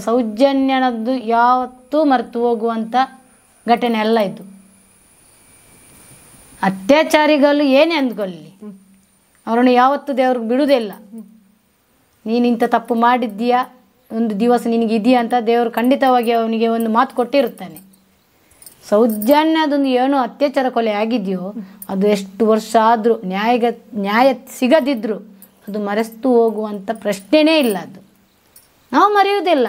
ಸೌಜನ್ಯನದ್ದು ಯಾವತ್ತೂ ಮರೆತು ಹೋಗುವಂಥ ಘಟನೆ ಎಲ್ಲ ಇದು ಅತ್ಯಾಚಾರಿಗಳು ಏನೇ ಅಂದ್ಕೊಳ್ಳಿ ಅವರನ್ನು ಯಾವತ್ತೂ ದೇವ್ರಿಗೆ ಬಿಡುವುದಿಲ್ಲ ನೀನು ಇಂಥ ತಪ್ಪು ಮಾಡಿದ್ದೀಯಾ ಒಂದು ದಿವಸ ನಿನಗೆ ಇದೆಯಾ ಅಂತ ದೇವರು ಖಂಡಿತವಾಗಿ ಅವನಿಗೆ ಒಂದು ಮಾತು ಕೊಟ್ಟಿರುತ್ತಾನೆ ಸೌಜನ್ಯದೊಂದು ಏನು ಅತ್ಯಾಚಾರ ಕೊಲೆ ಆಗಿದೆಯೋ ಅದು ಎಷ್ಟು ವರ್ಷ ಆದರೂ ನ್ಯಾಯ ನ್ಯಾಯ ಸಿಗದಿದ್ದರೂ ಅದು ಮರೆಸ್ತು ಹೋಗುವಂಥ ಪ್ರಶ್ನೆನೇ ಇಲ್ಲ ಅದು ನಾವು ಮರೆಯುವುದಿಲ್ಲ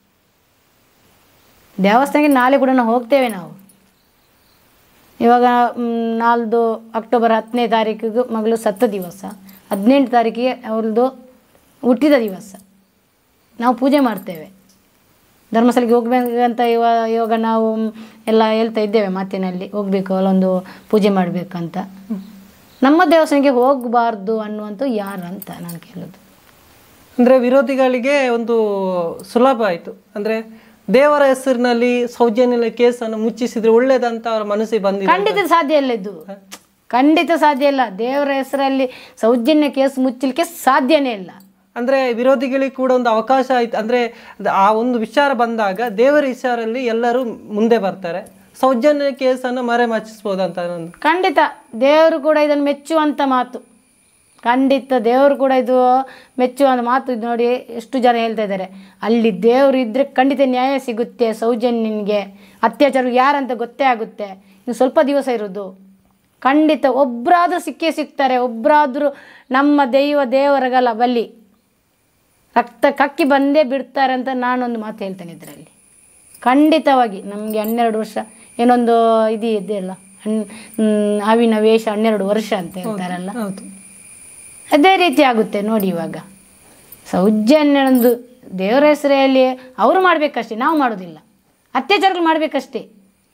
ದೇವಸ್ಥಾನಕ್ಕೆ ನಾಳೆ ಕೂಡ ನಾವು ಹೋಗ್ತೇವೆ ನಾವು ಇವಾಗ ಮ್, ನಾಳ್ದು ಅಕ್ಟೋಬರ್ ಹತ್ತನೇ ತಾರೀಕಿಗೆ ಮಗಳು ಸತ್ತ ದಿವಸ ಹದಿನೆಂಟು ತಾರೀಕಿಗೆ ಅವಳದು ಹುಟ್ಟಿದ ದಿವಸ ನಾವು ಪೂಜೆ ಮಾಡ್ತೇವೆ ಧರ್ಮಸ್ಥಳಕ್ಕೆ ಹೋಗ್ಬೇಕಂತ ಇವ ಇವಾಗ ನಾವು ಎಲ್ಲ ಹೇಳ್ತಾ ಇದ್ದೇವೆ ಮಾತಿನಲ್ಲಿ ಹೋಗಬೇಕು ಅಲ್ಲೊಂದು ಪೂಜೆ ಮಾಡಬೇಕಂತ ನಮ್ಮ ದೇವಸ್ಥಾನಕ್ಕೆ ಹೋಗಬಾರ್ದು ಅನ್ನುವಂಥ ಯಾರು ಅಂತ ನಾನು ಕೇಳೋದು ಅಂದ್ರೆ ವಿರೋಧಿಗಳಿಗೆ ಒಂದು ಸುಲಭ ಆಯಿತು ಅಂದ್ರೆ ದೇವರ ಹೆಸರಿನಲ್ಲಿ ಸೌಜನ್ಯ ಕೇಸನ್ನು ಮುಚ್ಚಿಸಿದ್ರೆ ಒಳ್ಳೇದಂತ ಅವರ ಮನಸ್ಸಿಗೆ ಬಂದಿದೆ ಖಂಡಿತ ಸಾಧ್ಯ ಇಲ್ಲ ಇದು ಖಂಡಿತ ಸಾಧ್ಯ ಇಲ್ಲ ದೇವರ ಹೆಸರಲ್ಲಿ ಸೌಜನ್ಯ ಕೇಸ್ ಮುಚ್ಚಲಿಕ್ಕೆ ಸಾಧ್ಯನೇ ಇಲ್ಲ ಅಂದ್ರೆ ವಿರೋಧಿಗಳಿಗೆ ಕೂಡ ಒಂದು ಅವಕಾಶ ಆಯ್ತು ಅಂದ್ರೆ ಅದ್- ಆ ಒಂದು ವಿಚಾರ ಬಂದಾಗ ದೇವರ ವಿಚಾರಲ್ಲಿ ಎಲ್ಲರೂ ಮುಂದೆ ಬರ್ತಾರೆ ಸೌಜನ್ಯ ಕೇಸನ್ನು ಮರೆಮಾಚಿಸ್ಬೋದಂತ ಒಂದು ಖಂಡಿತ ದೇವರು ಕೂಡ ಇದನ್ನು ಮೆಚ್ಚುವಂಥ ಮಾತು ಖಂಡಿತ ದೇವರು ಕೂಡ ಇದು ಮೆಚ್ಚುವಂಥ ಮಾತು ಇದು ನೋಡಿ ಎಷ್ಟು ಜನ ಹೇಳ್ತಾ ಇದ್ದಾರೆ ಅಲ್ಲಿ ದೇವರು ಇದ್ದರೆ ಖಂಡಿತ ನ್ಯಾಯ ಸಿಗುತ್ತೆ ಸೌಜನ್ಯನಿಗೆ ಅತ್ಯಾಚಾರ ಯಾರಂತ ಗೊತ್ತೇ ಆಗುತ್ತೆ ಇನ್ನು ಸ್ವಲ್ಪ ದಿವಸ ಇರೋದು ಖಂಡಿತ ಒಬ್ಬರಾದರೂ ಸಿಕ್ಕೇ ಸಿಗ್ತಾರೆ ಒಬ್ಬರಾದರೂ ನಮ್ಮ ದೈವ ದೇವರಗಲ ಬಲ್ಲಿ ರಕ್ತ ಕಕ್ಕಿ ಬಂದೇ ಬಿಡ್ತಾರೆ ಅಂತ ನಾನೊಂದು ಮಾತು ಹೇಳ್ತೇನೆ ಇದರಲ್ಲಿ ಖಂಡಿತವಾಗಿ ನಮಗೆ ಹನ್ನೆರಡು ವರ್ಷ ಏನೊಂದು ಇದು ಇದೆಯಲ್ಲ ಹಣ್ ಹ್ಮ್, ಹಾವಿನ ವೇಷ ಹನ್ನೆರಡು ವರ್ಷ ಅಂತ ಹೇಳ್ತಾರಲ್ಲ ಹೌದು ಅದೇ ರೀತಿ ಆಗುತ್ತೆ ನೋಡಿ ಇವಾಗ ಸೌಜನ್ಯನೊಂದು ದೇವರ ಹೆಸರಲ್ಲಿ ಅವರು ಮಾಡಬೇಕಷ್ಟೇ ನಾವು ಮಾಡೋದಿಲ್ಲ ಅತ್ಯಾಚಾರಗಳು ಮಾಡಬೇಕಷ್ಟೇ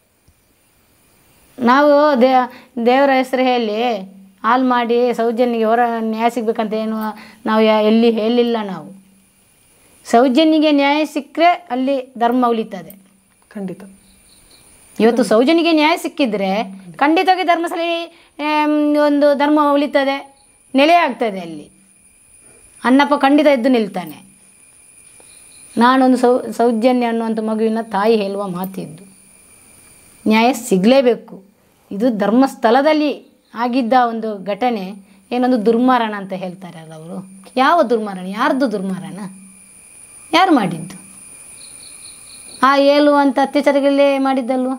ನಾವು ದೇ ದೇವರ ಹೆಸರು ಹೇಳಿ ಹಾಲು ಮಾಡಿ ಸೌಜನ್ಯಗೆ ಹೊರ ನ್ಯಾಯ ಸಿಗ್ಬೇಕಂತ ಏನು ನಾವು ಯಾ- ಎಲ್ಲಿ ಹೇಳಿಲ್ಲ ನಾವು ಸೌಜನ್ಯಗೆ ನ್ಯಾಯ ಸಿಕ್ಕರೆ ಅಲ್ಲಿ ಧರ್ಮ ಉಳಿತದೆ ಖಂಡಿತ ಇವತ್ತು ಸೌಜನ್ಯಗೆ ನ್ಯಾಯ ಸಿಕ್ಕಿದ್ರೆ ಖಂಡಿತವಾಗಿ ಧರ್ಮಸ್ಥಳ ಆಮ್, ಒಂದು ಧರ್ಮ ಉಳಿತದೆ ನೆಲೆ ಆಗ್ತದೆ ಅಲ್ಲಿ ಅನ್ನಪ್ಪ ಖಂಡಿತ ಎದ್ದು ನಿಲ್ತಾನೆ ನಾನೊಂದು ಸೌ ಸೌಜನ್ಯ ಅನ್ನುವಂಥ ಮಗುವಿನ ತಾಯಿ ಹೇಳುವ ಮಾತಿದ್ದು ನ್ಯಾಯ ಸಿಗಲೇಬೇಕು ಇದು ಧರ್ಮಸ್ಥಳದಲ್ಲಿ ಆಗಿದ್ದ ಒಂದು ಘಟನೆ ಏನೊಂದು ದುರ್ಮಾರಣ ಅಂತ ಹೇಳ್ತಾರಲ್ಲ ಅವರು ಯಾವ ದುರ್ಮಾರಣ ಯಾರ್ದು ದುರ್ಮಾರಣ ಯಾರು ಮಾಡಿದ್ದು ಆ ಹೇಳುವಂಥ ಅತ್ಯಾಚಾರಗಳೇ ಮಾಡಿದ್ದಲ್ವ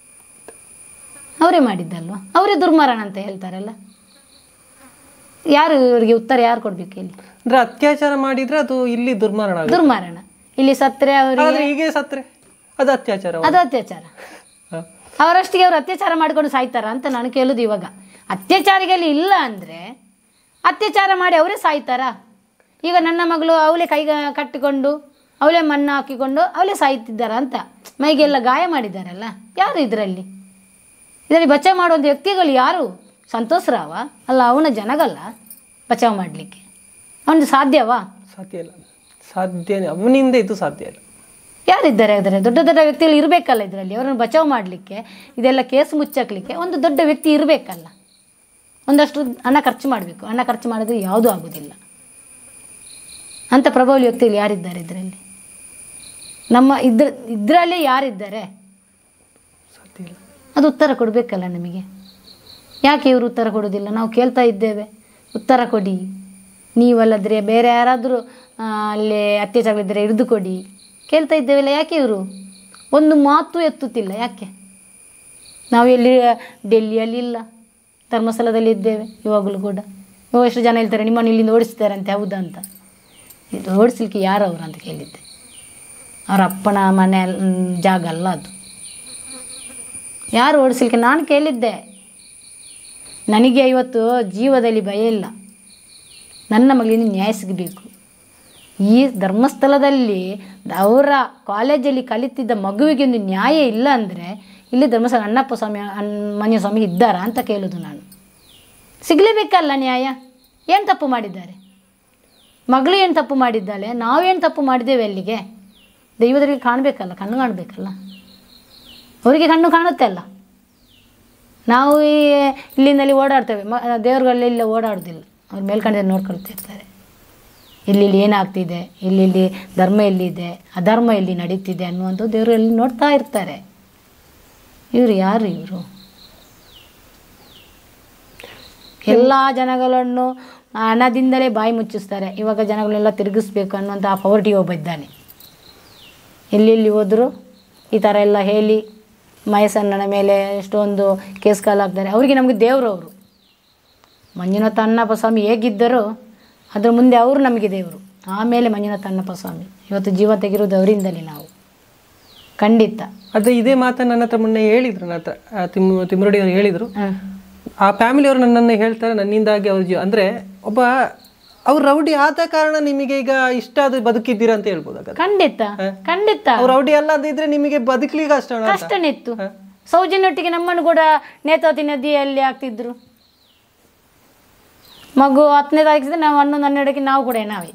ಅವರೇ ಮಾಡಿದ್ದಲ್ವ ಅವರೇ ದುರ್ಮಾರಣ ಅಂತ ಹೇಳ್ತಾರಲ್ಲ ಯಾರು ಇವರಿಗೆ ಉತ್ತರ ಯಾರು ಕೊಡ್ಬೇಕು ಇಲ್ಲಿ ಅಂದ್ರೆ ಅತ್ಯಾಚಾರ ಮಾಡಿದ್ರೆ ಅದು ಇಲ್ಲಿ ದುರ್ಮರಣ ಆಗುತ್ತೆ ದುರ್ಮಾರಣ ಇಲ್ಲಿ ಸತ್ತರೆ ಅವರಿಗೆ ಆದ್ರೆ ಹೀಗೆ ಸತ್ರೆ ಅದು ಅತ್ಯಾಚಾರ ಅದು ಅತ್ಯಾಚಾರ ಹ. ಅವರಷ್ಟಿಗೆ ಅವರು ಅತ್ಯಾಚಾರ ಮಾಡ್ಕೊಂಡು ಸಾಯ್ತಾರ ಅಂತ ನಾನು ಕೇಳೋದು ಇವಾಗ ಅತ್ಯಾಚಾರಿಗಳು ಇಲ್ಲ ಅಂದರೆ ಅತ್ಯಾಚಾರ ಮಾಡಿ ಅವರೇ ಸಾಯ್ತಾರ ಈಗ ನನ್ನ ಮಗಳು ಅವಳೇ ಕೈಗ ಕಟ್ಟಿಕೊಂಡು ಅವಳೇ ಮಣ್ಣು ಹಾಕಿಕೊಂಡು ಅವಳೇ ಸಾಯ್ತಿದ್ದಾರ ಅಂತ ಮೈಗೆಲ್ಲ ಗಾಯ ಮಾಡಿದ್ದಾರಲ್ಲ ಯಾರು ಇದರಲ್ಲಿ ಇದರಲ್ಲಿ ಬಚಾವ್ ಮಾಡುವಂಥ ವ್ಯಕ್ತಿಗಳು ಯಾರು ಸಂತೋಷ್ ರಾವ ಅಲ್ಲ ಅವನ ಜನಗಲ್ಲ ಬಚಾವ್ ಮಾಡಲಿಕ್ಕೆ ಅವನಿಗೆ ಸಾಧ್ಯವಾ ಸಾಧ್ಯ ಇಲ್ಲ ಸಾಧ್ಯನೇ ಅವನಿಂದ ಇದು ಸಾಧ್ಯ ಇಲ್ಲ ಯಾರಿದ್ದಾರೆ ಅದರಲ್ಲಿ ದೊಡ್ಡ ದೊಡ್ಡ ವ್ಯಕ್ತಿಗಳು ಇರಬೇಕಲ್ಲ ಇದರಲ್ಲಿ ಅವರನ್ನು ಬಚಾವ್ ಮಾಡಲಿಕ್ಕೆ ಇದೆಲ್ಲ ಕೇಸ್ ಮುಚ್ಚಕ್ಲಿಕ್ಕೆ ಒಂದು ದೊಡ್ಡ ವ್ಯಕ್ತಿ ಇರಬೇಕಲ್ಲ ಒಂದಷ್ಟು ಹಣ ಖರ್ಚು ಮಾಡಬೇಕು ಹಣ ಖರ್ಚು ಮಾಡಿದ್ರೆ ಯಾವುದೂ ಆಗೋದಿಲ್ಲ ಅಂಥ ಪ್ರಭಾವಳಿ ವ್ಯಕ್ತಿಗಳು ಯಾರಿದ್ದಾರೆ ಇದರಲ್ಲಿ ನಮ್ಮ ಇದ್ರ ಇದರಲ್ಲೇ ಯಾರಿದ್ದಾರೆ ಸಾಧ್ಯ ಇಲ್ಲ ಅದು ಉತ್ತರ ಕೊಡಬೇಕಲ್ಲ ನಮಗೆ ಯಾಕೆ ಇವರು ಉತ್ತರ ಕೊಡೋದಿಲ್ಲ ನಾವು ಕೇಳ್ತಾ ಇದ್ದೇವೆ ಉತ್ತರ ಕೊಡಿ ನೀವಲ್ಲದ್ರೆ ಬೇರೆ ಯಾರಾದರೂ ಅಲ್ಲಿ ಅತ್ಯಾಚಾರಗಳಿದ್ದರೆ ಹಿಡಿದು ಕೊಡಿ ಕೇಳ್ತಾ ಇದ್ದೇವಲ್ಲ ಯಾಕೆ ಇವರು ಒಂದು ಮಾತು ಎತ್ತುತ್ತಿಲ್ಲ ಯಾಕೆ ನಾವು ಎಲ್ಲಿ ಡೆಲ್ಲಿಯಲ್ಲಿ ಇಲ್ಲ ಧರ್ಮಸ್ಥಳದಲ್ಲಿ ಇದ್ದೇವೆ ಇವಾಗಲೂ ಕೂಡ ಇವಾಗ ಎಷ್ಟು ಜನ ಹೇಳ್ತಾರೆ ನಿಮ್ಮನ್ನು ಇಲ್ಲಿಂದ ಓಡಿಸ್ತಾರಂತೆ ಹೌದಾ ಅಂತ ಇದು ಓಡಿಸ್ಲಿಕ್ಕೆ ಯಾರು ಅವರು ಅಂತ ಕೇಳಿದ್ದೆ ಅವರ ಅಪ್ಪನ ಮನೆ ಮ್, ಜಾಗ ಅಲ್ಲ ಅದು ಯಾರು ಓಡಿಸ್ಲಿಕ್ಕೆ ನಾನು ಕೇಳಿದ್ದೆ ನನಗೆ ಇವತ್ತು ಜೀವದಲ್ಲಿ ಭಯ ಇಲ್ಲ ನನ್ನ ಮಗಳಿಗೆ ನ್ಯಾಯ ಸಿಗಬೇಕು ಈ ಧರ್ಮಸ್ಥಳದಲ್ಲಿ ಅವರ ಕಾಲೇಜಲ್ಲಿ ಕಲಿತಿದ್ದ ಮಗುವಿಗೆ ಒಂದು ನ್ಯಾಯ ಇಲ್ಲ ಅಂದರೆ ಇಲ್ಲಿ ಧರ್ಮಸ್ಥಳ ಅಣ್ಣಪ್ಪ ಸ್ವಾಮಿ ಅನ್ ಮಂಜ ಸ್ವಾಮಿ ಇದ್ದಾರಾ ಅಂತ ಕೇಳೋದು ನಾನು ಸಿಗಲೇಬೇಕಲ್ಲ ನ್ಯಾಯ ಏನು ತಪ್ಪು ಮಾಡಿದ್ದಾರೆ ಮಗಳು ಏನು ತಪ್ಪು ಮಾಡಿದ್ದಾಳೆ ನಾವೇನು ತಪ್ಪು ಮಾಡಿದ್ದೇವೆ ಅಲ್ಲಿಗೆ ದೈವದರಿಗೆ ಕಾಣಬೇಕಲ್ಲ ಕಣ್ಣು ಕಾಣಬೇಕಲ್ಲ ಅವರಿಗೆ ಕಣ್ಣು ಕಾಣುತ್ತೆ ಅಲ್ಲ ನಾವು ಈ ಇಲ್ಲಿಂದಲ್ಲಿ ಓಡಾಡ್ತೇವೆ ಮ ದೇವ್ರುಗಳೆಲ್ಲ ಓಡಾಡೋದಿಲ್ಲ ಅವ್ರು ಮೇಲ್ಕಂಡ ನೋಡ್ಕೊಳ್ತಾ ಇರ್ತಾರೆ ಎಲ್ಲೆಲ್ಲಿ ಏನಾಗ್ತಿದೆ ಎಲ್ಲೆಲ್ಲಿ ಧರ್ಮ ಎಲ್ಲಿದೆ ಅಧರ್ಮ ಎಲ್ಲಿ ನಡೀತಿದೆ ಅನ್ನುವಂಥದ್ದು ದೇವರು ಎಲ್ಲಿ ನೋಡ್ತಾ ಇರ್ತಾರೆ ಇವರು ಯಾರು ಇವರು ಎಲ್ಲ ಜನಗಳನ್ನು ಹಣದಿಂದಲೇ ಬಾಯಿ ಮುಚ್ಚಿಸ್ತಾರೆ ಇವಾಗ ಜನಗಳನ್ನೆಲ್ಲ ತಿರುಗಿಸ್ಬೇಕು ಅನ್ನುವಂಥ ಆ ಪವರ್ಟಿ ಒಬ್ಬ ಇದ್ದಾನೆ ಎಲ್ಲೆಲ್ಲಿ ಹೋದರೂ ಈ ಥರ ಎಲ್ಲ ಹೇಳಿ ಮಯಸಣ್ಣನ ಮೇಲೆ ಎಷ್ಟೊಂದು ಕೇಸ್ ಕಾಲ್ ಹಾಕ್ತಾರೆ ಅವರಿಗೆ ನಮಗೆ ದೇವರು ಅವರು ಮಂಜುನಾಥ ಅಣ್ಣಪ್ಪ ಸ್ವಾಮಿ ಹೇಗಿದ್ದರೋ ಅದ್ರ ಮುಂದೆ ಅವರು ನಮಗೆ ದೇವರು ಆಮೇಲೆ ಮಂಜುನಾಥ ಅಣ್ಣಪ್ಪ ಸ್ವಾಮಿ ಇವತ್ತು ಜೀವ ತೆಗಿರೋದು ಅವರಿಂದಲೇ ನಾವು ಖಂಡಿತ ಅದೇ ಇದೇ ಮಾತನ್ನ ನನ್ನ ಹತ್ರ ಮೊನ್ನೆ ಹೇಳಿದ್ರು ನನ್ನ ಹತ್ರ ಆ ತಿಮ್ ತಿಮ್ಮರಡಿ ಅವರು ಹೇಳಿದ್ರು ಹಾಂ ಆ ಫ್ಯಾಮಿಲಿಯವರು ನನ್ನನ್ನು ಹೇಳ್ತಾರೆ ನನ್ನಿಂದಾಗಿ ಅವ್ರ ಜೀವ ಅಂದ್ರೆ ಒಬ್ಬ ಅವ್ರು ರೌಡಿ ಆದ ಕಾರಣ ನಿಮಗೆ ಈಗ ಇಷ್ಟ ಅದು ಬದುಕಿದ್ದೀರಾ ಅಂತ ಹೇಳ್ಬೋದು ಹಾಗಾದ್ರೆ ಖಂಡಿತ ಖಂಡಿತ ಅವ್ರು ರೌಡಿ ಅಲ್ಲ ಅಂದಿದ್ರೆ ನಿಮಗೆ ಬದುಕಲಿಕ್ಕೆ ಕಷ್ಟ ಅಂತ ಕಷ್ಟನಿತ್ತು ಸೌಜನ್ಯೊಟ್ಟಿಗೆ ನಮ್ಮನ್ನು ಕೂಡ ನೇತಾವತಿ ನದಿಯಲ್ಲಿ ಆಗ್ತಿದ್ರು ಮಗು ಹತ್ತನೇ ತಾರೀಕಿದ್ರೆ ನಾವು ಹನ್ನೊಂದು ಹನ್ನೆರಡಕ್ಕೆ ನಾವು ಕೂಡ ನಾವೇ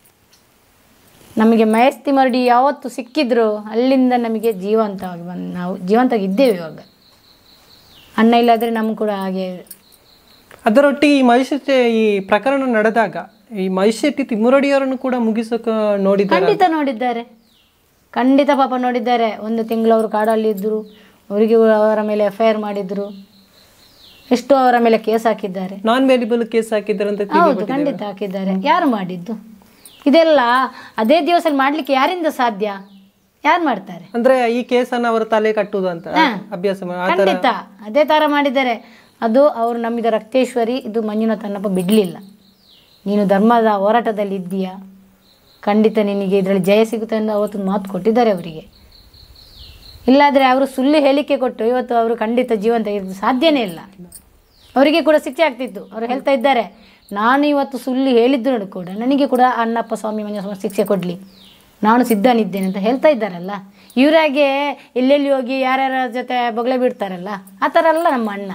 ನಮಗೆ ಮಯಸ್ತಿ ಮರಡಿ ಯಾವತ್ತು ಸಿಕ್ಕಿದ್ರು ಅಲ್ಲಿಂದ ನಮಗೆ ಜೀವಂತವಾಗಿ ಬಂದು ನಾವು ಜೀವಂತವಾಗಿ ಇದ್ದೇವೆ ಇವಾಗ ಅಣ್ಣ ಇಲ್ಲಾದರೆ ನಮ್ಗೆ ಕೂಡ ಹಾಗೆ ಅದರೊಟ್ಟಿಗೆ ಈ ಮಹಿಷಿ ಈ ಪ್ರಕರಣ ನಡೆದಾಗ ಈ ಮಹಿಷೆಟ್ಟಿ ತಿಮ್ಮರಡಿಯವರನ್ನು ಕೂಡ ಮುಗಿಸೋಕೆ ನೋಡಿದ್ದಾರೆ ಖಂಡಿತ ನೋಡಿದ್ದಾರೆ ಖಂಡಿತ ಪಾಪ ನೋಡಿದ್ದಾರೆ ಒಂದು ತಿಂಗಳು ಅವರು ಕಾಡಲ್ಲಿ ಇದ್ದರು ಅವರಿಗೆ ಅವರ ಮೇಲೆ ಎಫ್ ಐ ಆರ್ ಮಾಡಿದ್ರು ಎಷ್ಟೋ ಅವರ ಮೇಲೆ ಕೇಸ್ ಹಾಕಿದ್ದಾರೆ ನಾನ್ ವೇಲಿಬಲ್ ಕೇಸ್ ಹಾಕಿದ್ದಾರೆ ಅಂತ ತಿಳಿ- ಹೌದು ಖಂಡಿತ ಹಾಕಿದ್ದಾರೆ ಯಾರು ಮಾಡಿದ್ದು ಇದೆಲ್ಲ ಅದೇ ದಿವಸ ಮಾಡಲಿಕ್ಕೆ ಯಾರಿಂದ ಸಾಧ್ಯ ಯಾರು ಮಾಡ್ತಾರೆ ಅಂದ್ರೆ ಈ ಕೇಸನ್ನು ಅವರ ತಲೆ ಕಟ್ಟುವುದು ಅಂತ ಅಭ್ಯಾಸ ಮಾ- ಆ ಥರ ಖಂಡಿತ ಅದೇ ಥರ ಮಾಡಿದ್ದಾರೆ ಅದು ಅವರು ನಂಬಿದ ರಕ್ತೇಶ್ವರಿ ಇದು ಮಂಜುನಾಥ ಅನ್ನಪ್ಪ ಬಿಡಲಿಲ್ಲ ನೀನು ಧರ್ಮದ ಹೋರಾಟದಲ್ಲಿ ಇದ್ದೀಯಾ ಖಂಡಿತ ನಿನಗೆ ಇದರಲ್ಲಿ ಜಯ ಸಿಗುತ್ತೆ ಎಂದು ಅವತ್ತು ಮಾತು ಕೊಟ್ಟಿದ್ದಾರೆ ಅವರಿಗೆ ಇಲ್ಲಾದರೆ ಅವರು ಸುಳ್ಳು ಹೇಳಿಕೆ ಕೊಟ್ಟು ಇವತ್ತು ಅವರು ಖಂಡಿತ ಜೀವಂತ ಇರೋದು ಸಾಧ್ಯನೇ ಇಲ್ಲ ಅವರಿಗೆ ಕೂಡ ಶಿಕ್ಷೆ ಆಗ್ತಿತ್ತು ಅವರು ಹೇಳ್ತಾ ಇದ್ದಾರೆ ನಾನು ಇವತ್ತು ಸುಳ್ಳು ಹೇಳಿದ್ರು ಕೂಡ ನನಗೆ ಕೂಡ ಅಣ್ಣಪ್ಪ ಸ್ವಾಮಿ ಮಂಜ ಸ್ವಾಮಿ ಶಿಕ್ಷೆ ಕೊಡಲಿ ನಾನು ಸಿದ್ಧನಿದ್ದೇನೆ ಅಂತ ಹೇಳ್ತಾ ಇದ್ದಾರಲ್ಲ ಇವರಾಗೆ ಎಲ್ಲೆಲ್ಲಿ ಹೋಗಿ ಯಾರ್ಯಾರ ಜೊತೆ ಬೊಗಳೆ ಬಿಡ್ತಾರಲ್ಲ ಆ ಥರ ಅಲ್ಲ ನಮ್ಮ ಅಣ್ಣ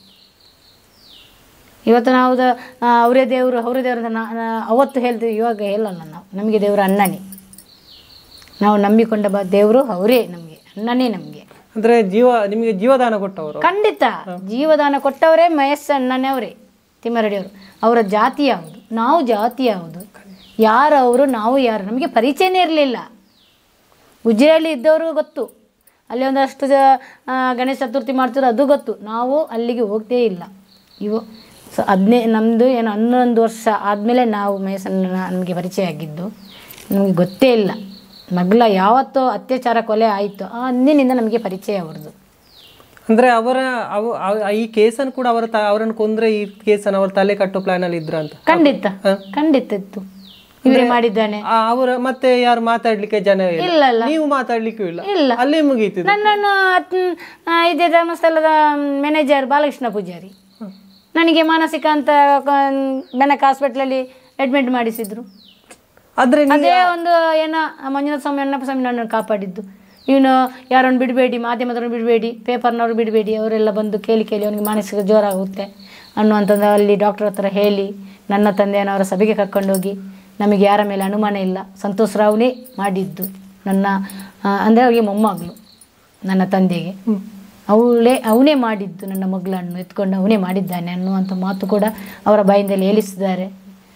ಇವತ್ತು ನಾವು ದ- ಆ, ಅವರೇ ದೇವರು ಅವರೇ ದೇವರು ಅಂತ ನಾ- ನಾ- ಅವತ್ತು ಹೇಳ್ತೀವಿ ಇವಾಗ ಹೇಳಲ್ಲ ನಾವು ನಮಗೆ ದೇವರು ಅಣ್ಣನೇ ನಾವು ನಂಬಿಕೊಂಡ ಬ ದೇವರು ಅವರೇ ನಮಗೆ ಅಣ್ಣನೇ ನಮಗೆ ಅಂದ್ರೆ ಜೀವ ನಿಮಗೆ ಜೀವದಾನ ಕೊಟ್ಟವರು ಖಂಡಿತ ಜೀವದಾನ ಕೊಟ್ಟವರೇ ಮಹೇಶ್ ಅಣ್ಣನೇ ಅವರೇ ತಿಮ್ಮರಡಿಯವರು ಅವರ ಜಾತಿ ಯಾವುದು ನಾವು ಜಾತಿ ಯಾವುದು ಯಾರು ಅವರು ನಾವು ಯಾರು ನಮಗೆ ಪರಿಚಯನೇ ಇರಲಿಲ್ಲ ಉಜಿರೆಯಲ್ಲಿ ಇದ್ದವರು ಗೊತ್ತು ಅಲ್ಲಿ ಒಂದಷ್ಟು ಜ ಆ, ಗಣೇಶ ಚತುರ್ಥಿ ಮಾಡ್ತಿದ್ರು ಅದು ಗೊತ್ತು ನಾವು ಅಲ್ಲಿಗೆ ಹೋಗ್ತೇ ಇಲ್ಲ ಇವು ಸೊ ಹದಿನೈ ನಮ್ಮದು ಏನು ಹನ್ನೊಂದು ವರ್ಷ ಆದಮೇಲೆ ನಾವು ಮಹೇಶನ್ನ ನಮಗೆ ಪರಿಚಯ ಆಗಿದ್ದು ನಮಗೆ ಗೊತ್ತೇ ಇಲ್ಲ ಮಗ್ಲ ಯಾವತ್ತೋ ಅತ್ಯಾಚಾರ ಕೊಲೆ ಆಯಿತು ಆ ಅಂದಿನಿಂದ ನಮಗೆ ಪರಿಚಯ ಅವ್ರದ್ದು ಅಂದ್ರೆ ಅವರ ಅವ ಅವ- ಈ ಕೇಸನ್ನು ಕೂಡ ಅವರ ತ- ಅವರನ್ನು ಕೊಂದ್ರೆ ಈ ಕೇಸನ್ನು ಅವ್ರ ತಲೆ ಕಟ್ಟೋ ಪ್ಲಾನ್ ಅಲ್ಲಿ ಇದ್ರ ಅಂತ ಖಂಡಿತ ಖಂಡಿತ ಇತ್ತು ಇವರೇ ಮಾಡಿದ್ದಾನೆ ಆ, ಅವರ ಮತ್ತೆ ಯಾರು ಮಾತಾಡ್ಲಿಕ್ಕೆ ಜನ ಇಲ್ಲ ಇಲ್ಲ ಇಲ್ಲ ನೀವು ಮಾತಾಡ್ಲಿಕ್ಕೂ ಇಲ್ಲ ಇಲ್ಲ. ಅಲ್ಲೇ ಮುಗೀತಿದೆ ನನ್ನನ್ನು ಹತ್- ಆ, ಇದೇ ಧರ್ಮಸ್ಥಳದ ಮ್ಯಾನೇಜರ್ ಬಾಲಕೃಷ್ಣ ಪೂಜಾರಿ ನನಗೆ ಮಾನಸಿಕ ಅಂತ ಬೆನಕ ಹಾಸ್ಪಿಟ್ಲಲ್ಲಿ ಅಡ್ಮಿಟ್ ಮಾಡಿಸಿದ್ರು ಆದ್ರೆ ನೀವು ಅದೇ ಒಂದು ಏನೋ ಆ ಮಂಜುನಾಥ ಸ್ವಾಮಿ ಅಣ್ಣಪ್ಪ ಸ್ವಾಮಿ ನನ್ನನ್ನು ಕಾಪಾಡಿದ್ದು ಇವನು ಯಾರನ್ನು ಬಿಡಬೇಡಿ ಮಾಧ್ಯಮದವ್ರನ್ನ ಬಿಡಬೇಡಿ ಪೇಪರ್ನವ್ರು ಬಿಡಬೇಡಿ ಅವರೆಲ್ಲ ಬಂದು ಕೇಳಿ ಕೇಳಿ ಅವನಿಗೆ ಮಾನಸಿಕ ಜೋರಾಗುತ್ತೆ ಅನ್ನುವಂಥದ್ದು ಅಲ್ಲಿ ಡಾಕ್ಟರ್ ಹತ್ರ ಹೇಳಿ ನನ್ನ ತಂದೆಯನ್ನವರ ಸಭೆಗೆ ಕರ್ಕೊಂಡೋಗಿ ನಮಗೆ ಯಾರ ಮೇಲೆ ಅನುಮಾನ ಇಲ್ಲ ಸಂತೋಷ್ ರಾವ್ನೇ ಮಾಡಿದ್ದು ನನ್ನ ಅಂದರೆ ಅವರಿಗೆ ಮೊಮ್ಮಗಳು ನನ್ನ ತಂದೆಗೆ ಅವಳೇ ಅವನೇ ಮಾಡಿದ್ದು ನನ್ನ ಮಗಳನ್ನು ಎತ್ಕೊಂಡು ಅವನೇ ಮಾಡಿದ್ದಾನೆ ಅನ್ನುವಂಥ ಮಾತು ಕೂಡ ಅವರ ಬಾಯಿಂದಲ್ಲಿ ಹೇಳಿಸಿದ್ದಾರೆ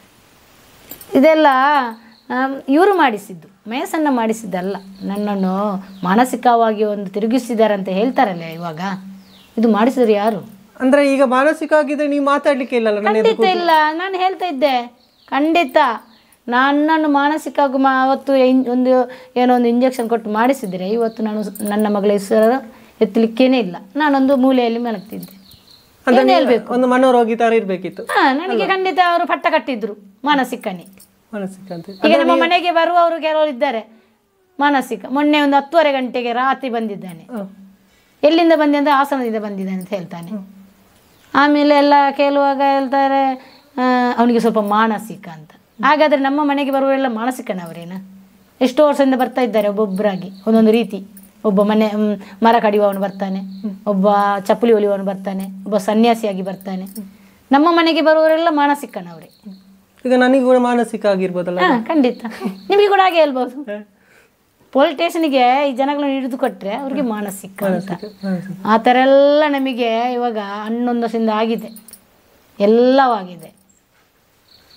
ಇದೆಲ್ಲ ಇವರು ಮಾಡಿಸಿದ್ದು ಮಯಸ್ಸನ್ನ ಮಾಡಿಸಿದ್ದಲ್ಲ ನನ್ನನ್ನು ಮಾನಸಿಕವಾಗಿ ಒಂದು ತಿರುಗಿಸಿದ್ದಾರೆ ಅಂತ ಹೇಳ್ತಾರಲ್ಲ ಇವಾಗ ಇದು ಮಾಡಿಸಿದ್ರು ಯಾರು ಅಂದ್ರೆ ಈಗ ಮಾನಸಿಕ ಆಗಿದ್ರೆ ನೀವು ಮಾತಾಡ್ಲಿಕ್ಕೆ ಇಲ್ಲಲ್ಲ ನನ್ನ ಎದುರು ಖಂಡಿತ ಇಲ್ಲ ನಾನು ಹೇಳ್ತಾ ಇದ್ದೆ ಖಂಡಿತ ನನ್ನನ್ನು ಮಾನಸಿಕವಾಗಿ ಮಾ ಅವತ್ತು ಇನ್- ಒಂದು ಏನೋ ಒಂದು ಇಂಜೆಕ್ಷನ್ ಕೊಟ್ಟು ಮಾಡಿಸಿದರೆ ಇವತ್ತು ನಾನು ಸ್- ನನ್ನ ಮಗಳ ಹೆಸರು ಎತ್ತಲಿಕ್ಕೇನೆ ಇಲ್ಲ ನಾನೊಂದು ಮೂಲೆಯಲ್ಲಿ ಮಲಗ್ತಿದ್ದೆ ಅಂದ್ರೆ ಏನು ನೀವು ಹೇಳ್ಬೇಕು ಒಂದು ಮನೋರೋಗಿ ತರ ಇರ್ಬೇಕಿತ್ತು ಹಾ ನನಗೆ ಖಂಡಿತ ಅವರು ಪಟ್ಟ ಕಟ್ಟಿದ್ರು ಮಾನಸಿಕನೇ ಮಾನಸಿಕ ಅಂತ ಈಗ ನಮ್ಮ ಮನೆಗೆ ಬರುವವರು ಕೆಲವರು ಇದ್ದಾರೆ ಮಾನಸಿಕ ಮೊನ್ನೆ ಒಂದು ಹತ್ತುವರೆ ಗಂಟೆಗೆ ರಾತ್ರಿ ಬಂದಿದ್ದಾನೆ ಹ. ಎಲ್ಲಿಂದ ಬಂದೆ ಅಂದರೆ ಹಾಸನದಿಂದ ಬಂದಿದ್ದಾನೆ ಅಂತ ಹೇಳ್ತಾನೆ ಆಮೇಲೆ ಎಲ್ಲ ಕೇಳುವಾಗ ಹೇಳ್ತಾರೆ ಆ, ಅವನಿಗೆ ಸ್ವಲ್ಪ ಮಾನಸಿಕ ಅಂತ ಹಾಗಾದರೆ ನಮ್ಮ ಮನೆಗೆ ಬರುವವರೆಲ್ಲ ಮಾನಸಿಕನವರೇನ ಎಷ್ಟೋ ವರ್ಷದಿಂದ ಬರ್ತಾ ಇದ್ದಾರೆ ಒಬ್ಬೊಬ್ಬರಾಗಿ ಒಂದೊಂದು ರೀತಿ ಒಬ್ಬ ಮನೆ ಮ್, ಮರ ಕಡಿಯುವವನು ಬರ್ತಾನೆ ಒಬ್ಬ ಚಪ್ಪಲಿ ಹೊಲಿಯುವವನು ಬರ್ತಾನೆ ಒಬ್ಬ ಸನ್ಯಾಸಿಯಾಗಿ ಬರ್ತಾನೆ ನಮ್ಮ ಮನೆಗೆ ಬರುವವರೆಲ್ಲ ಮಾನಸಿಕನವರೇ ಈಗ ನನಗೆ ಕೂಡ ಮಾನಸಿಕ ಆಗಿರ್ಬೋದಲ್ಲ ಹಾ ಖಂಡಿತ ನಿಮಗೆ ಕೂಡ ಹಾಗೆ ಹೇಳ್ಬೋದು ಪೊಲೀಸ್ ಸ್ಟೇಷನ್ಗೆ ಈ ಜನಗಳನ್ನ ಹಿಡಿದು ಕೊಟ್ಟರೆ ಅವ್ರಿಗೆ ಮಾನಸಿಕ ಅಂತ ಮಾನಸಿಕ. ಆ ಥರ ಎಲ್ಲ ನಮಗೆ ಇವಾಗ ಹನ್ನೊಂದು ವರ್ಷದಿಂದ ಆಗಿದೆ ಎಲ್ಲವಾಗಿದೆ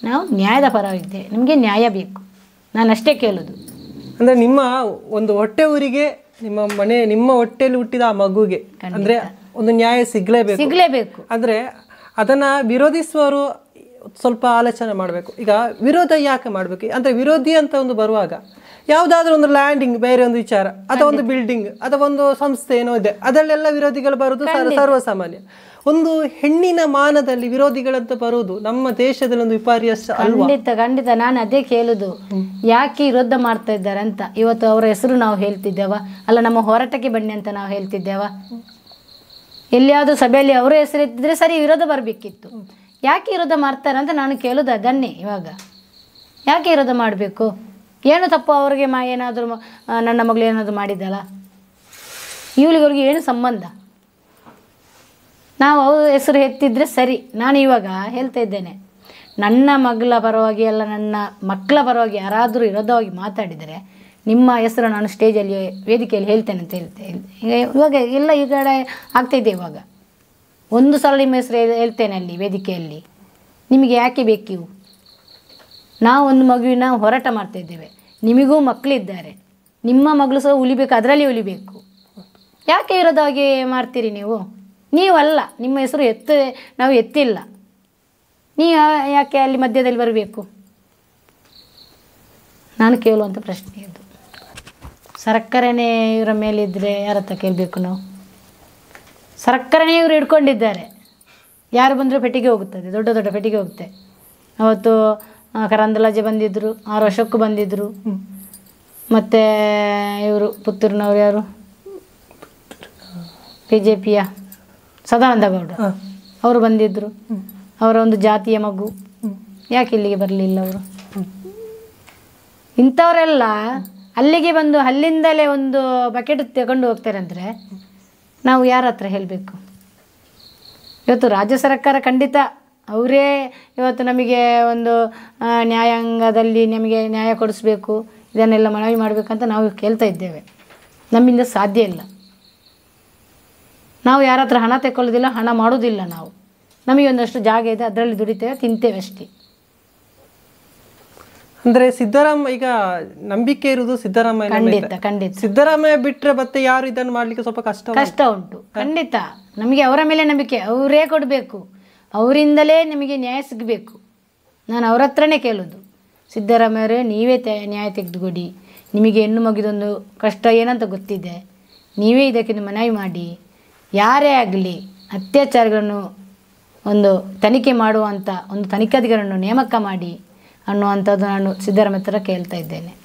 ನಾವು ನ್ಯಾಯದ ಪರವಿದ್ದೇವೆ ನಮಗೆ ನ್ಯಾಯ ಬೇಕು ನಾನು ಅಷ್ಟೇ ಕೇಳೋದು ಅಂದ್ರೆ ನಿಮ್ಮ ಒಂದು ಹೊಟ್ಟೆ ಊರಿಗೆ ನಿಮ್ಮ ಮನೆ ನಿಮ್ಮ ಹೊಟ್ಟೆಯಲ್ಲಿ ಹುಟ್ಟಿದ ಆ ಮಗುಗೆ ಅಂದ್ರೆ ಒಂದು ನ್ಯಾಯ ಸಿಗ್ಲೇಬೇಕು ಸಿಗಲೇಬೇಕು ಅಂದ್ರೆ ಅದನ್ನ ವಿರೋಧಿಸುವವರು ಸ್ವಲ್ಪ ಆಲೋಚನೆ ಮಾಡಬೇಕು ಈಗ ವಿರೋಧ ಯಾಕೆ ಮಾಡಬೇಕು ಅಂದ್ರೆ ವಿರೋಧಿ ಅಂತ ಒಂದು ಬರುವಾಗ ಯಾವುದಾದ್ರೂ ಒಂದು ಲ್ಯಾಂಡಿಂಗ್ ಬೇರೆ ಒಂದು ವಿಚಾರ ಅಥವಾ ಒಂದು ಬಿಲ್ಡಿಂಗ್ ಅಥವಾ ಒಂದು ಸಂಸ್ಥೆ ಏನೋ ಇದೆ ಅದರಲ್ಲೆಲ್ಲ ವಿರೋಧಿಗಳು ಬರುವುದು ಸರ್- ಸರ್ವಸಾಮಾನ್ಯ ಒಂದು ಹೆಣ್ಣಿನ ಮಾನದಲ್ಲಿ ವಿರೋಧಿಗಳಂತ ಬರುವುದು ನಮ್ಮ ದೇಶದಲ್ಲಿ ಒಂದು ವಿಪರ್ಯಾಸ ಅಲ್ವಾ ಖಂಡಿತ ಖಂಡಿತ ನಾನು ಅದೇ ಕೇಳುದು ಯಾಕೆ ವಿರೋಧ ಮಾಡ್ತಾ ಇದ್ದಾರೆ ಅಂತ ಇವತ್ತು ಅವರ ಹೆಸರು ನಾವು ಹೇಳ್ತಿದ್ದೇವ ಅಲ್ಲ ನಮ್ಮ ಹೋರಾಟಕ್ಕೆ ಬನ್ನಿ ಅಂತ ನಾವು ಹೇಳ್ತಿದ್ದೇವ ಎಲ್ಲಿಯಾದ್ರೂ ಸಭೆಯಲ್ಲಿ ಅವರ ಹೆಸರು ಎತ್ತಿದ್ರೆ ಸರಿ ವಿರೋಧ ಬರಬೇಕಿತ್ತು ಯಾಕೆ ವಿರೋಧ ಮಾಡ್ತಾರೆ ಅಂತ ನಾನು ಕೇಳೋದು ಅದನ್ನೇ ಇವಾಗ ಯಾಕೆ ವಿರೋಧ ಮಾಡಬೇಕು ಏನು ತಪ್ಪು ಅವ್ರಿಗೆ ಮಾ ಏನಾದರೂ ನನ್ನ ಮಗಳು ಏನಾದರೂ ಮಾಡಿದ್ದಲ್ಲ ಇವಳಿಗವ್ರಿಗೆ ಏನು ಸಂಬಂಧ ನಾವು ಅವ್ರ ಹೆಸರು ಎತ್ತಿದ್ರೆ ಸರಿ ನಾನು ಇವಾಗ ಹೇಳ್ತಾ ಇದ್ದೇನೆ ನನ್ನ ಮಗಳ ಪರವಾಗಿ ಅಲ್ಲ ನನ್ನ ಮಕ್ಕಳ ಪರವಾಗಿ ಯಾರಾದರೂ ವಿರೋಧವಾಗಿ ಮಾತಾಡಿದರೆ ನಿಮ್ಮ ಹೆಸರು ನಾನು ಸ್ಟೇಜಲ್ಲಿ ವೇದಿಕೆಯಲ್ಲಿ ಹೇಳ್ತೇನೆ ಅಂತ ಹೇಳ್ತೆ ಈಗ ಇವಾಗ ಎಲ್ಲ ಈ ಕಡೆ ಆಗ್ತಾಯಿದೆ ಇವಾಗ ಒಂದು ಸಲ ನಿಮ್ಮ ಹೆಸರು ಹೇಳ್- ಹೇಳ್ತೇನೆ ಅಲ್ಲಿ ವೇದಿಕೆಯಲ್ಲಿ ನಿಮಗೆ ಯಾಕೆ ಬೇಕಿವು ನಾವು ಒಂದು ಮಗುವಿನ ಹೋರಾಟ ಮಾಡ್ತಾ ಇದ್ದೇವೆ ನಿಮಗೂ ಮಕ್ಕಳಿದ್ದಾರೆ ನಿಮ್ಮ ಮಗಳು ಸಹ ಉಳಿಬೇಕು ಅದರಲ್ಲಿ ಉಳಿಬೇಕು ಯಾಕೆ ವಿರೋಧವಾಗಿ ಮಾಡ್ತೀರಿ ನೀವು ನೀವಲ್ಲ ನಿಮ್ಮ ಹೆಸರು ಎತ್ತ ನಾವು ಎತ್ತಿಲ್ಲ ನೀವು ಯಾ- ಯಾಕೆ ಅಲ್ಲಿ ಮಧ್ಯದಲ್ಲಿ ಬರಬೇಕು ನಾನು ಕೇಳುವಂಥ ಪ್ರಶ್ನೆ ಇದು ಸರ್ಕಾರನೇ ಇವರ ಮೇಲಿದ್ದರೆ ಯಾರ ಹತ್ರ ಕೇಳಬೇಕು ನಾವು ಸರ್ಕಾರನೇ ಇವರು ಹಿಡ್ಕೊಂಡಿದ್ದಾರೆ ಯಾರು ಬಂದರೂ ಪೆಟ್ಟಿಗೆ ಹೋಗುತ್ತದೆ ದೊಡ್ಡ ದೊಡ್ಡ ಪೆಟ್ಟಿಗೆ ಹೋಗುತ್ತೆ ಅವತ್ತು ಆ, ಕರಂದಲಾಜೆ ಬಂದಿದ್ದರು ಆರು ವರ್ಷಕ್ಕೂ ಬಂದಿದ್ದರು ಮತ್ತು ಇವರು ಪುತ್ತೂರಿನವ್ರು ಯಾರು ಬಿ ಜೆ ಪಿಯ ಸದಾನಂದ ಗೌಡ ಹ. ಅವರು ಬಂದಿದ್ದರು ಅವರ ಒಂದು ಜಾತಿಯ ಮಗು ಯಾಕೆ ಇಲ್ಲಿಗೆ ಬರಲಿಲ್ಲ ಅವರು ಇಂಥವರೆಲ್ಲ ಅಲ್ಲಿಗೆ ಬಂದು ಅಲ್ಲಿಂದಲೇ ಒಂದು ಬಕೆಟ್ ತಗೊಂಡು ಹೋಗ್ತಾರೆ ಅಂದರೆ ನಾವು ಯಾರ ಹತ್ರ ಹೇಳಬೇಕು ಇವತ್ತು ರಾಜ್ಯ ಸರ್ಕಾರ ಖಂಡಿತ ಅವರೇ ಇವತ್ತು ನಮಗೆ ಒಂದು ಆ, ನ್ಯಾಯಾಂಗದಲ್ಲಿ ನಮಗೆ ನ್ಯಾಯ ಕೊಡಿಸ್ಬೇಕು ಇದನ್ನೆಲ್ಲ ಮನವಿ ಮಾಡಬೇಕಂತ ನಾವು ಕೇಳ್ತಾ ಇದ್ದೇವೆ ನಮ್ಮಿಂದ ಸಾಧ್ಯ ಇಲ್ಲ ನಾವು ಯಾರ ಹತ್ರ ಹಣ ತೆಕ್ಕೊಳ್ಳೋದಿಲ್ಲ ಹಣ ಮಾಡೋದಿಲ್ಲ ನಾವು ನಮಗೆ ಒಂದಷ್ಟು ಜಾಗ ಇದೆ ಅದರಲ್ಲಿ ದುಡಿತೇವೆ ತಿಂತೇವೆ ಅಷ್ಟೇ ಅಂದ್ರೆ ಸಿದ್ದರಾಮ ಈಗ ನಂಬಿಕೆ ಇರುವುದು ಸಿದ್ದರಾಮಯ್ಯ ಖಂಡಿತ ಖಂಡಿತ ಸಿದ್ದರಾಮಯ್ಯ ಬಿಟ್ರೆ ಮತ್ತೆ ಯಾರು ಇದನ್ನು ಮಾಡ್ಲಿಕ್ಕೆ ಸ್ವಲ್ಪ ಕಷ್ಟ ಕಷ್ಟ ಉಂಟು ಖಂಡಿತ ನಮಗೆ ಅವರ ಮೇಲೆ ನಂಬಿಕೆ ಅವರೇ ಕೊಡಬೇಕು ಅವರಿಂದಲೇ ನಮಗೆ ನ್ಯಾಯ ಸಿಗಬೇಕು ನಾನು ಅವ್ರ ಹತ್ರನೇ ಕೇಳೋದು ಸಿದ್ದರಾಮಯ್ಯವರೇ ನೀವೇ ತೆ ನ್ಯಾಯ ತೆಗೆದುಕೊಡಿ ನಿಮಗೆ ಹೆಣ್ಣು ಮಗಿದೊಂದು ಕಷ್ಟ ಏನಂತ ಗೊತ್ತಿದೆ ನೀವೇ ಇದಕ್ಕೆ ಮನವಿ ಮಾಡಿ ಯಾರೇ ಆಗಲಿ ಅತ್ಯಾಚಾರಗಳನ್ನು ಒಂದು ತನಿಖೆ ಮಾಡುವಂಥ ಒಂದು ತನಿಖಾಧಿಕಾರಿಯನ್ನು ನೇಮಕ ಮಾಡಿ ಅನ್ನುವಂಥದ್ದು ನಾನು ಸಿದ್ದರಾಮಯ್ಯ ಹತ್ರ ಕೇಳ್ತಾ ಇದ್ದೇನೆ